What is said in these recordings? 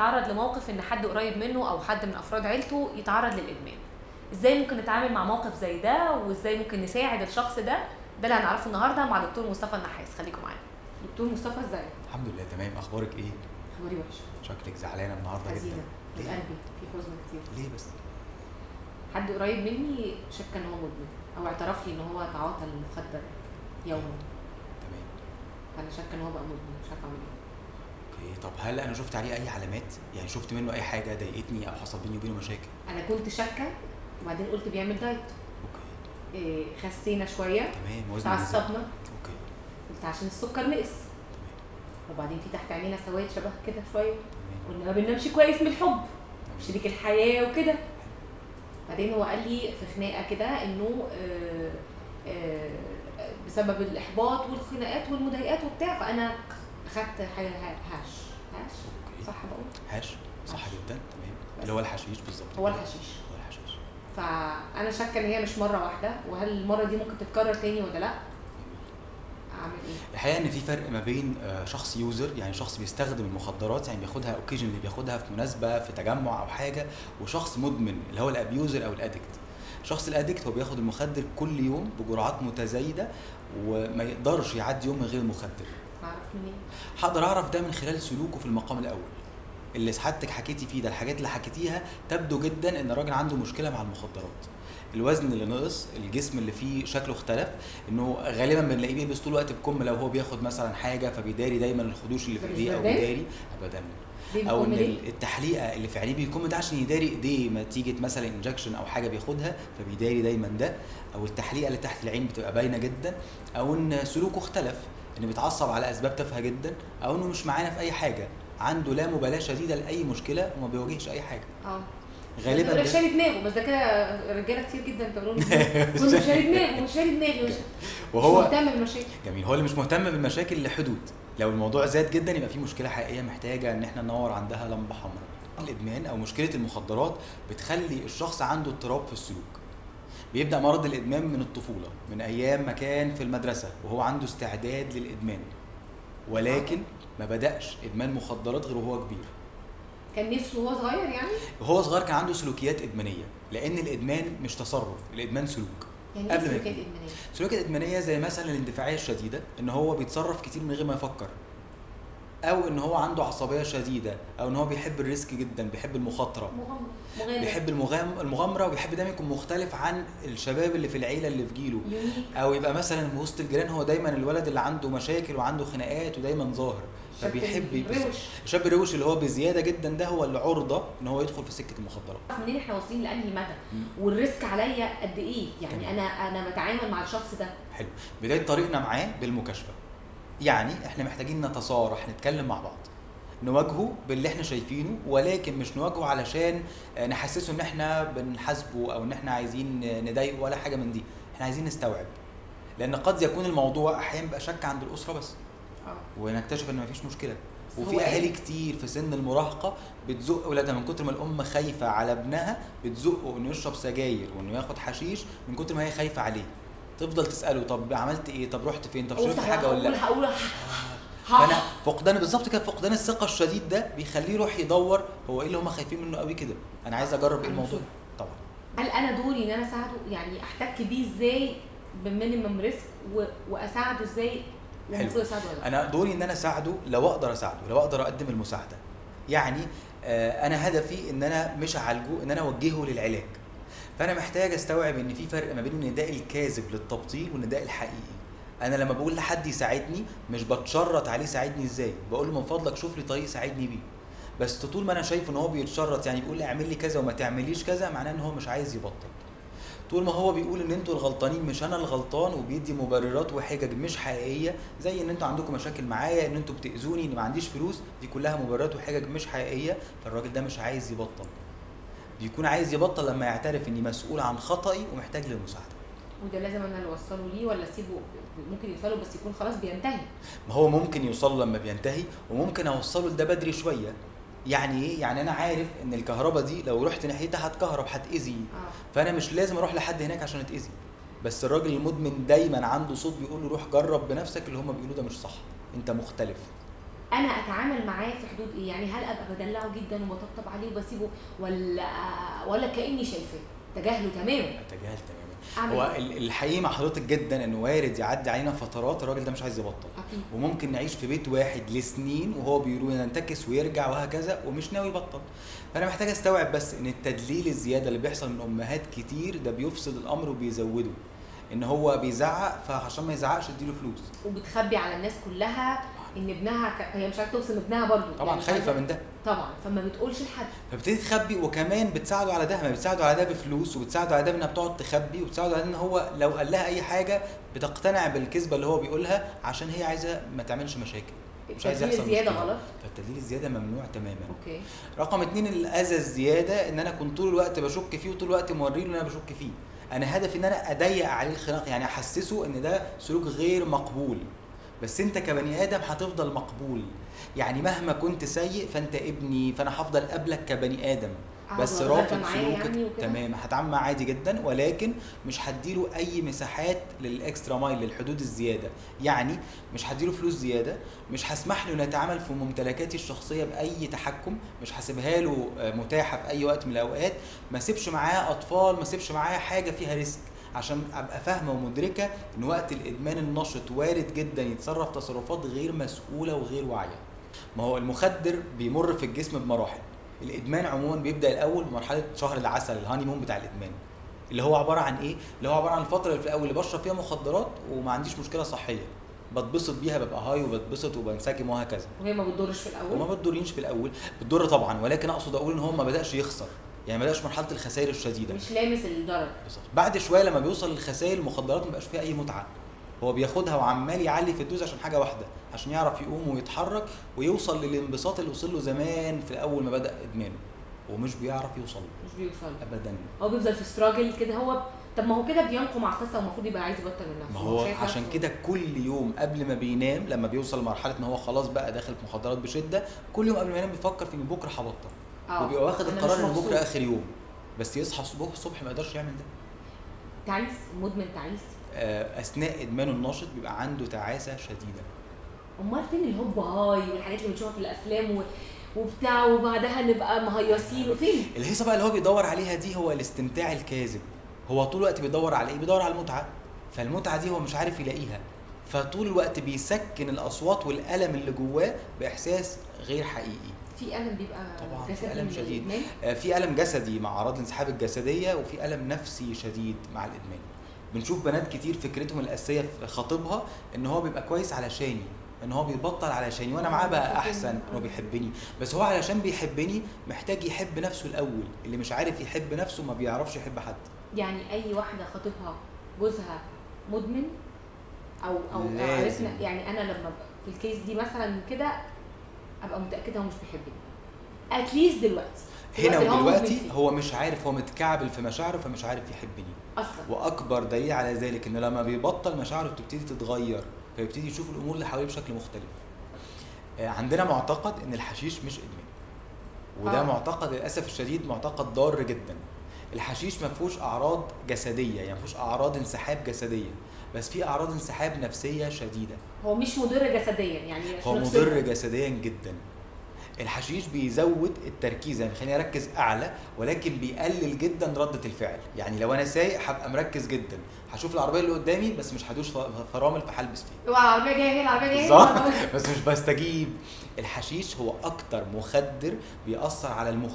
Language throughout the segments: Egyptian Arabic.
يتعرض لموقف ان حد قريب منه او حد من افراد عيلته يتعرض للادمان ازاي ممكن نتعامل مع موقف زي ده وازاي ممكن نساعد الشخص ده ده اللي هنعرفه النهارده مع دكتور مصطفى النحاس خليكم معانا دكتور مصطفى ازيك الحمد لله تمام اخبارك ايه اخباري وحشه شكلك زعلانه النهارده حزينه جدا في ليه؟ قلبي في حزن كتير ليه بس حد قريب مني شك ان هو مدمن او اعترف لي ان هو تعاطى المخدر يوما تمام انا شاك ان هو بقى مدمن مش عارفه اعمل ايه اوكي طب هل انا شفت عليه اي علامات يعني شفت منه اي حاجه ضايقتني او حصل بيني وبينه مشاكل انا كنت شاكه وبعدين قلت بيعمل دايت اوكي إيه خسينا شويه تمام وزن نزل. اتعصبنا اوكي قلت عشان السكر نقص وبعدين في تحت عينينا سواد شبه كده شويه تمام قلنا ما بننامش كويس من الحب تمام. شريك الحياه وكده بعدين هو قال لي في خناقه كده انه آه، آه، بسبب الاحباط والخناقات والمضايقات وبتاع فانا اخدت حاجه هاش هاش اوكي صح بقول هاش صح هاش. جدا تمام بس. اللي هو الحشيش بالظبط هو كده. الحشيش هو الحشيش فانا شاكه ان هي مش مره واحده وهل المره دي ممكن تتكرر تاني ولا لا اعمل ايه الحقيقه ان في فرق ما بين آه، شخص يوزر يعني شخص بيستخدم المخدرات يعني بياخدها اوكيجن اللي بياخدها في مناسبه في تجمع او حاجه وشخص مدمن اللي هو الابيوزر او الادكت الشخص الادكت هو بياخد المخدر كل يوم بجرعات متزايده وما يقدرش يعدي يوم من غير المخدر اعرف منين هقدر اعرف ده من خلال سلوكه في المقام الاول اللي سعادتك حكيتي فيه ده الحاجات اللي حكيتيها تبدو جدا ان الراجل عنده مشكله مع المخدرات الوزن اللي نقص الجسم اللي فيه شكله اختلف انه غالبا بنلاقيه بيلبس طول الوقت بكم لو هو بياخد مثلا حاجه فبيداري دايما الخدوش اللي في ده مش ايديه او بردان؟ بيداري ابدا ليه او بيقوم ان ليه؟ التحليقه اللي في عينيه بيكون ده عشان يداري ايديه ما تيجي مثلا انجكشن او حاجه بياخدها فبيداري دايما ده او التحليقه اللي تحت العين بتبقى باينه جدا او ان سلوكه اختلف انه بيتعصب على اسباب تافهه جدا او انه مش معانا في اي حاجه عنده لا مبالاه شديده لاي مشكله وما بيواجهش اي حاجه اه غالبا ده ده شاري دماغه بس ده كده رجاله كتير جدا بيقولوا لي كله شاري دماغه مش شاري دماغي مش وهو مش مهتم بالمشاكل جميل هو اللي مش مهتم بالمشاكل لحدود لو الموضوع زاد جدا يبقى في مشكله حقيقيه محتاجه ان احنا ننور عندها لمبه حمراء الادمان او مشكله المخدرات بتخلي الشخص عنده اضطراب في السلوك بيبدا مرض الادمان من الطفوله من ايام ما كان في المدرسه وهو عنده استعداد للادمان ولكن ما بداش ادمان مخدرات غير وهو كبير كان نفسه وهو صغير يعني وهو صغير كان عنده سلوكيات ادمانيه لان الادمان مش تصرف الادمان سلوك يعني قبل ايه ما سلوكيات يكون. ادمانيه السلوكيات الادمانيه زي مثلا الاندفاعيه الشديده ان هو بيتصرف كتير من غير ما يفكر او ان هو عنده عصبيه شديده او ان هو بيحب الريسك جدا بيحب المخاطره مغامره مغامره بيحب المغام المغامره وبيحب دايما يكون مختلف عن الشباب اللي في العيله اللي في جيله يونيك او يبقى مثلا في وسط الجيران هو دايما الولد اللي عنده مشاكل وعنده خناقات ودايما ظاهر شاب فبيحب يبقى- الروش الشاب الروش اللي هو بزياده جدا ده هو اللي عرضه ان هو يدخل في سكه المخدرات منين احنا واصلين لانهي مدى مم. والريسك عليا قد ايه يعني تمام. انا انا بتعامل مع الشخص ده حلو بدايه طريقنا معاه بالمكاشفه يعني احنا محتاجين نتصارح نتكلم مع بعض نواجهه باللي احنا شايفينه ولكن مش نواجهه علشان آه، نحسسه ان احنا بنحاسبه او ان احنا عايزين نضايقه ولا حاجه من دي احنا عايزين نستوعب لان قد يكون الموضوع احيانا بيبقى شك عند الاسره بس اه ونكتشف ان مفيش مشكله بس هو وفي إيه؟ اهالي كتير في سن المراهقه بتزق اولادها من كتر ما الام خايفه على ابنها بتزقه انه يشرب سجاير وانه ياخد حشيش من كتر ما هي خايفه عليه تفضل تساله طب عملت ايه طب رحت فين طب شربت حاجه ولا لا هقول فانا فقدان بالظبط كده فقدان الثقه الشديد ده بيخليه يروح يدور هو ايه اللي هم خايفين منه قوي كده انا عايز اجرب ايه أنا الموضوع شوف. طبعا هل انا دوري ان انا اساعده يعني احتك بيه ازاي بمينيمم ريسك و... واساعده ازاي حلو. المفروض اساعده ولا لا انا دوري ان انا اساعده لو اقدر اساعده لو اقدر اقدم المساعده يعني آه، انا هدفي ان انا مش اعالجه ان انا اوجهه للعلاج فانا محتاج استوعب ان في فرق ما بين النداء الكاذب للتبطيل والنداء الحقيقي انا لما بقول لحد يساعدني مش بتشرط عليه ساعدني ازاي بقول له من فضلك شوف لي طريق ساعدني بيه بس طول ما انا شايف ان هو بيتشرط يعني بيقول لي اعمل لي كذا وما تعمليش كذا معناه ان هو مش عايز يبطل طول ما هو بيقول ان انتوا الغلطانين مش انا الغلطان وبيدي مبررات وحجج مش حقيقيه زي ان انتوا عندكم مشاكل معايا ان انتوا بتاذوني ان ما عنديش فلوس دي كلها مبررات وحجج مش حقيقيه فالراجل ده مش عايز يبطل بيكون عايز يبطل لما يعترف اني مسؤول عن خطأي ومحتاج للمساعده وده لازم انا اللي اوصله ليه ولا اسيبه ممكن يوصله بس يكون خلاص بينتهي ما هو ممكن يوصل لما بينتهي وممكن اوصله لده بدري شويه يعني ايه يعني انا عارف ان الكهرباء دي لو رحت ناحيتها هتكهرب هتاذي اه فانا مش لازم اروح لحد هناك عشان اتاذي بس الراجل المدمن دايما عنده صوت بيقول له روح جرب بنفسك اللي هم بيقولوه ده مش صح انت مختلف انا اتعامل معاه في حدود ايه يعني هل ابقى بدلعه جدا وبطبطب عليه وبسيبه ولا ولا كاني شايفاه تجاهله تماما اتجاهل تماما اعمل هو إيه؟ ال- الحقيقي مع حضرتك جدا انه وارد يعدي علينا فترات الراجل ده مش عايز يبطل اكيد وممكن نعيش في بيت واحد لسنين وهو بيروح ينتكس ويرجع وهكذا ومش ناوي يبطل فانا محتاج استوعب بس ان التدليل الزياده اللي بيحصل من امهات كتير ده بيفسد الامر وبيزوده ان هو بيزعق فعشان ما يزعقش اديله فلوس وبتخبي على الناس كلها ان ابنها ك... هي مش عارفه توصل ابنها برضو طبعا يعني مش خايفه عايزة- من ده طبعا فما بتقولش لحد فبتبتدي تخبي وكمان بتساعده على ده ما بتساعده على ده بفلوس وبتساعده على ده انها بتقعد تخبي وبتساعده على ان هو لو قال لها اي حاجه بتقتنع بالكذبه اللي هو بيقولها عشان هي عايزه ما تعملش مشاكل مش عايز التدليل يحصل زياده مشكلة. غلط فالتدليل الزياده ممنوع تماما اوكي رقم اتنين الاذى الزياده ان انا كنت طول الوقت بشك فيه وطول الوقت موريه ان انا بشك فيه انا هدفي ان انا اضيق عليه الخناق يعني احسسه ان ده سلوك غير مقبول بس انت كبني ادم هتفضل مقبول يعني مهما كنت سيء فانت ابني فانا هفضل قابلك كبني ادم أقعد بس وأتغدى رافض معاه سلوكك يعني وكده؟ تمام هتعامل معاه عادي جدا ولكن مش هديله اي مساحات للاكسترا مايل للحدود الزياده يعني مش هديله فلوس زياده مش هسمح له انه يتعامل في ممتلكاتي الشخصيه باي تحكم مش هسيبها له آه، متاحه في اي وقت من الاوقات ما سيبش معاه اطفال ما سيبش معاه حاجه فيها ريسك عشان ابقى فاهمه ومدركه ان وقت الادمان النشط وارد جدا يتصرف تصرفات غير مسؤوله وغير واعيه ما هو المخدر بيمر في الجسم بمراحل الادمان عموما بيبدا الاول بمرحله شهر العسل الهاني مون بتاع الادمان اللي هو عباره عن ايه اللي هو عباره عن الفتره اللي في الاول اللي بشرب فيها مخدرات وما عنديش مشكله صحيه بتبسط بيها ببقى هاي وبتبسط وبنسجم وهكذا وهي ما بتضرش في وما الاول بتضرنيش في الاول بتضر طبعا ولكن اقصد اقول ان هو ما بداش يخسر يعني ما بداش مرحله الخسائر الشديده مش لامس الضرر بالظبط. بعد شويه لما بيوصل للخسائر المخدرات ما بيبقاش فيها اي متعه هو بياخدها وعمال يعلي في الدوز عشان حاجه واحده عشان يعرف يقوم ويتحرك ويوصل للانبساط اللي وصل له زمان في اول ما بدا ادمانه ومش بيعرف يوصل له مش بيوصل ابدا هو بيفضل في ستراجل كده هو طب ما هو كده بينقم على القصه ومفروض يبقى عايز يبطل من نفسه ما هو شايف عشان نفسه- كده كل يوم قبل ما بينام لما بيوصل لمرحله ان هو خلاص بقى داخل في مخدرات بشده كل يوم قبل ما ينام بيفكر في ان بكره هبطل آه، وبيبقى واخد أنا القرار مش ان مبسوط. بكره اخر يوم بس يصحى الصبح الصبح ما يقدرش يعمل ده تعيس مدمن تعيس آه، اثناء ادمانه النشط بيبقى عنده تعاسه شديده امال فين الهوب هاي والحاجات اللي بنشوفها في الافلام و... وبتاع وبعدها نبقى مهيصين فين الهيصه بقى اللي هو بيدور عليها دي هو الاستمتاع الكاذب هو طول الوقت بيدور على ايه بيدور على المتعه فالمتعه دي هو مش عارف يلاقيها فطول الوقت بيسكن الاصوات والالم اللي جواه باحساس غير حقيقي في الم بيبقى طبعاً، في جسدي ألم من شديد. الإدمان؟ آه، في الم جسدي مع اعراض الانسحاب الجسديه وفي الم نفسي شديد مع الادمان بنشوف بنات كتير فكرتهم الاساسيه في خطيبها ان هو بيبقى كويس علشاني ان هو بيبطل علشاني وانا معاه بقى احسن ان هو بيحبني بس هو علشان بيحبني محتاج يحب نفسه الاول اللي مش عارف يحب نفسه ما بيعرفش يحب حد يعني اي واحده خطيبها جوزها مدمن او او أو لازم. عرفنا يعني انا لما ب- في الكيس دي مثلا كده ابقى متاكده هو مش بيحبني اتليست دلوقتي في هنا الوقت اللي هو ودلوقتي مدمن فيه. هو مش عارف هو متكعبل في مشاعره فمش عارف يحبني اصلا واكبر دليل على ذلك انه لما بيبطل مشاعره بتبتدي تتغير فيبتدي يشوف الامور اللي حواليه بشكل مختلف آه، عندنا معتقد ان الحشيش مش ادمان وده آه. معتقد للاسف الشديد معتقد ضار جدا الحشيش ما فيهوش اعراض جسديه يعني ما فيهوش اعراض انسحاب جسديه بس في اعراض انسحاب نفسيه شديده هو مش مضر جسديا يعني هو نفسياً. مضر جسديا جدا الحشيش بيزود التركيز يعني بيخليني اركز اعلى ولكن بيقلل جدا رده الفعل يعني لو انا سايق هبقى مركز جدا هشوف العربيه اللي قدامي بس مش هدوس ف- فرامل فهلبس فيها اوعى العربيه جايه هي العربيه جايه بالظبط بس مش بستجيب الحشيش هو اكتر مخدر بيأثر على المخ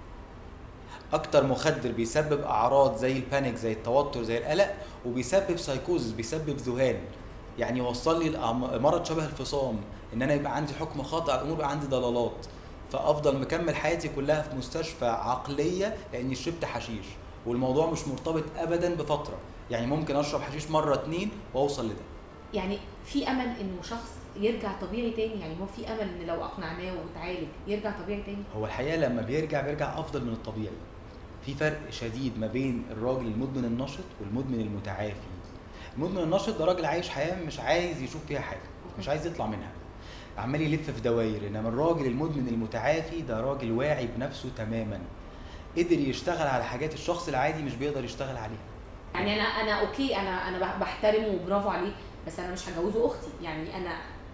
اكتر مخدر بيسبب اعراض زي البانيك زي التوتر زي القلق وبيسبب سايكوزس بيسبب ذهان يعني يوصل لي الأم- مرض شبه الفصام ان انا يبقى عندي حكم خاطئ على الامور يبقى عندي ضلالات فافضل مكمل حياتي كلها في مستشفى عقليه لاني شربت حشيش والموضوع مش مرتبط ابدا بفتره يعني ممكن اشرب حشيش مره اتنين واوصل لده يعني في امل انه شخص يرجع طبيعي تاني يعني هو في امل ان لو اقنعناه وتعالج يرجع طبيعي تاني هو الحقيقه لما بيرجع بيرجع افضل من الطبيعي في فرق شديد ما بين الراجل المدمن النشط والمدمن المتعافي المدمن النشط ده راجل عايش حياه مش عايز يشوف فيها حاجه مش عايز يطلع منها عمال يلف في دواير انما الراجل المدمن المتعافي ده راجل واعي بنفسه تماما قدر يشتغل على حاجات الشخص العادي مش بيقدر يشتغل عليها يعني انا انا اوكي انا انا بح- بحترمه وبرافو عليه بس انا مش هجوزه اختي يعني انا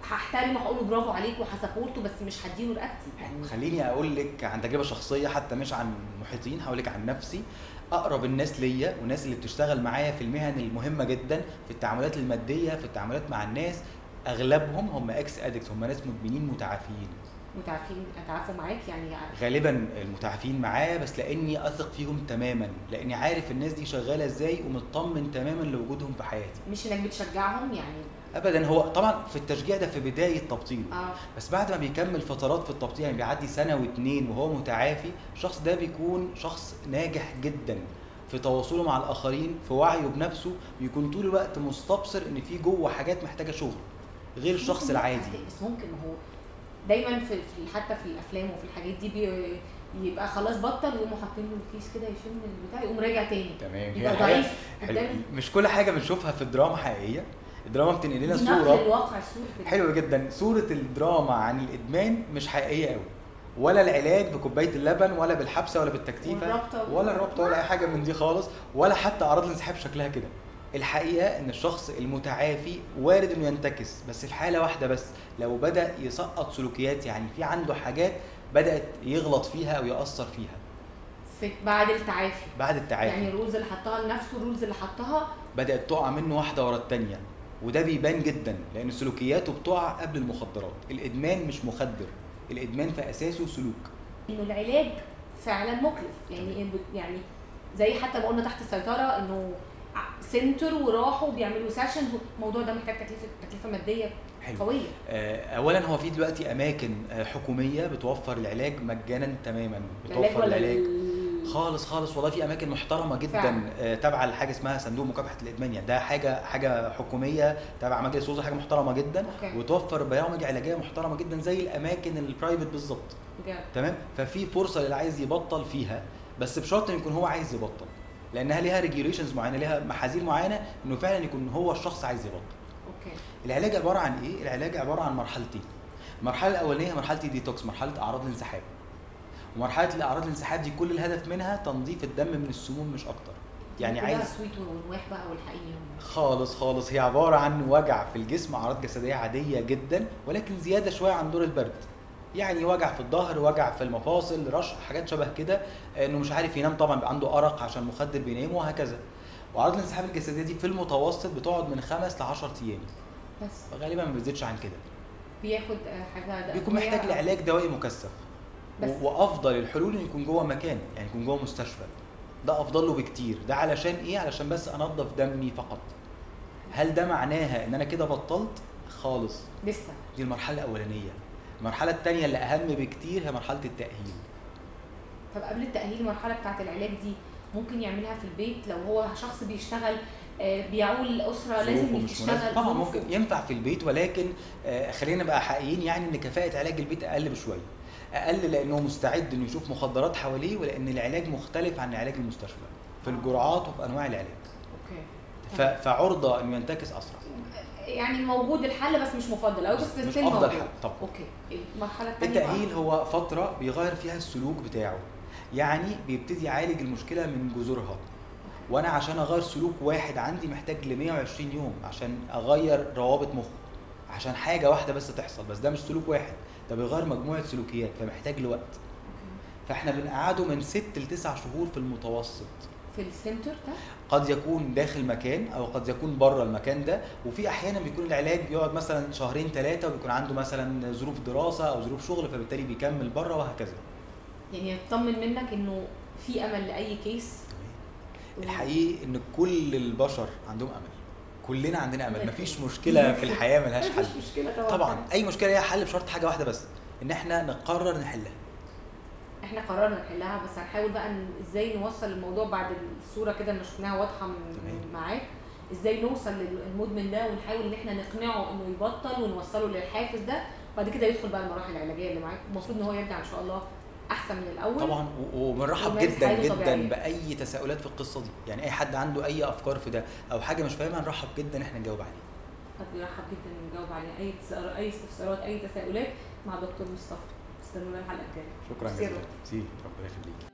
هحترمه هقول له برافو عليك وهسبورته بس مش هديله رقبتي يعني خليني اقول لك عن تجربه شخصيه حتى مش عن محيطين هقول لك عن نفسي اقرب الناس ليا والناس اللي بتشتغل معايا في المهن المهمه جدا في التعاملات الماديه في التعاملات مع الناس اغلبهم هم اكس ادكت هم ناس مدمنين متعافيين متعافين اتعافوا معاك يعني غالبا المتعافين معايا بس لاني اثق فيهم تماما لاني عارف الناس دي شغاله ازاي ومطمن تماما لوجودهم في حياتي مش انك بتشجعهم يعني ابدا هو طبعا في التشجيع ده في بدايه تبطيله اه بس بعد ما بيكمل فترات في التبطيل يعني بيعدي سنه واتنين وهو متعافي الشخص ده بيكون شخص ناجح جدا في تواصله مع الاخرين في وعيه بنفسه بيكون طول الوقت مستبصر ان في جوه حاجات محتاجه شغل غير الشخص ممكن العادي يبقى- بس ممكن ما هو دايما في, في حتى في الافلام وفي الحاجات دي بي يبقى خلاص بطل ويقوموا حاطين له الكيس كده يشم البتاع يقوم راجع تاني تمام يبقى الحقيقة ضعيف حلو. قدام مش كل حاجه بنشوفها في الدراما حقيقيه الدراما بتنقل لنا دي نقل صوره الواقع الصورة كده. حلو جدا صورة الدراما عن الإدمان مش حقيقية قوي ولا العلاج بكوباية اللبن ولا بالحبسة ولا بالتكتيفة والرابطة ولا الرابطة ولا أي حاجة من دي خالص ولا حتى أعراض الانسحاب شكلها كده الحقيقة إن الشخص المتعافي وارد إنه ينتكس بس في حالة واحدة بس لو بدأ يسقط سلوكيات يعني في عنده حاجات بدأت يغلط فيها أو يأثر فيها في بعد التعافي بعد التعافي يعني الرولز اللي حطها لنفسه الرولز اللي حطها بدأت تقع منه واحدة ورا التانية وده بيبان جدا لأن سلوكياته بتقع قبل المخدرات الإدمان مش مخدر الإدمان في أساسه سلوك انه العلاج فعلا مكلف يعني يعني زي حتى ما قلنا تحت السيطره انه ع- سنتر وراحوا بيعملوا سيشنز الموضوع ده محتاج تكلفه تكلفه ماديه حلو قويه آه، اولا هو في دلوقتي اماكن آه، حكوميه بتوفر العلاج مجانا تماما العلاج بتوفر ولا العلاج ال- خالص خالص والله في اماكن محترمه جدا فعلا. آه، تابعه لحاجه اسمها صندوق مكافحه الادمان يعني ده حاجه حاجه حكوميه تابعه مجلس وزراء حاجه محترمه جدا أوكي. وتوفر برامج علاجيه محترمه جدا زي الاماكن البرايفت بالظبط بجد تمام ففي فرصه للي عايز يبطل فيها بس بشرط ان يكون هو عايز يبطل لانها ليها ريجيوليشنز معينه ليها محاذير معينه انه فعلا يكون هو الشخص عايز يبطل اوكي العلاج عباره عن ايه؟ العلاج عباره عن مرحلتين. المرحله الاولانيه مرحله الديتوكس، مرحله اعراض الانسحاب. ومرحله الاعراض الانسحاب دي كل الهدف منها تنظيف الدم من السموم مش اكتر. يعني كلها عايز سويت ونواح بقى والحقيقي خالص خالص هي عباره عن وجع في الجسم اعراض جسديه عاديه جدا ولكن زياده شويه عن دور البرد. يعني وجع في الظهر، وجع في المفاصل، رشح حاجات شبه كده انه مش عارف ينام طبعا بيبقى عنده ارق عشان مخدر بينام وهكذا. واعراض الانسحاب الجسديه دي في المتوسط بتقعد من خمس ل 10 ايام بس غالبا ما بتزيدش عن كده. بياخد آه، حاجه ده بيكون محتاج لعلاج دوائي مكثف بس. و- وافضل الحلول انه يكون جوه مكان يعني يكون جوه مستشفى ده افضل له بكتير ده علشان ايه علشان بس انظف دمي فقط هل ده معناها ان انا كده بطلت خالص لسه دي المرحله الاولانيه المرحله الثانيه اللي اهم بكتير هي مرحله التاهيل طب قبل التأهيل المرحلة بتاعة العلاج دي ممكن يعملها في البيت لو هو شخص بيشتغل آه، بيعول أسرة لازم ظروفه مش يشتغل مناسبة. طبعا ظروفه. ممكن ينفع في البيت ولكن آه، خلينا نبقى حقيقيين يعني ان كفاءه علاج البيت اقل بشويه اقل لانه مستعد انه يشوف مخدرات حواليه ولان العلاج مختلف عن علاج المستشفى في الجرعات وفي انواع العلاج اوكي ف- فعرضه انه ينتكس اسرع يعني موجود الحل بس مش مفضل أوي بس مش still افضل موجود. حل طبعا اوكي المرحلة الثانية التاهيل هو فتره بيغير فيها السلوك بتاعه يعني بيبتدي يعالج المشكله من جذورها وانا عشان اغير سلوك واحد عندي محتاج ل 120 يوم عشان اغير روابط مخه عشان حاجه واحده بس تحصل بس ده مش سلوك واحد ده بيغير مجموعه سلوكيات فمحتاج لوقت فاحنا بنقعده من ست لتسع شهور في المتوسط في السنتر ده قد يكون داخل مكان او قد يكون بره المكان ده وفي احيانا بيكون العلاج بيقعد مثلا شهرين ثلاثه وبيكون عنده مثلا ظروف دراسه او ظروف شغل فبالتالي بيكمل بره وهكذا يعني يطمن منك انه في امل لاي كيس الحقيقي ان كل البشر عندهم امل كلنا عندنا امل مفيش مشكله في الحياه ملهاش حل مفيش مشكلة طبعا طبعا اي مشكله ليها حل بشرط حاجه واحده بس ان احنا نقرر نحلها احنا قررنا نحلها بس هنحاول بقى ن- ازاي نوصل الموضوع بعد الصوره كده اللي شفناها واضحه من تمام. معاك ازاي نوصل للمدمن ده ونحاول ان احنا نقنعه انه يبطل ونوصله للحافز ده بعد كده يدخل بقى المراحل العلاجيه اللي معاك المفروض ان هو يرجع ان شاء الله احسن من الاول طبعا و- وبنرحب ومارس جدا حياته جدا طبيعية. باي تساؤلات في القصه دي يعني اي حد عنده اي افكار في ده او حاجه مش فاهمها نرحب جدا احنا نجاوب عليها قد يرحب جدا نجاوب عليه اي تسأل- اي استفسارات اي تساؤلات مع دكتور مصطفى استنونا الحلقه الجايه شكرا ميرسي يا جزيلا دكتور. ميرسي، ربنا يخليك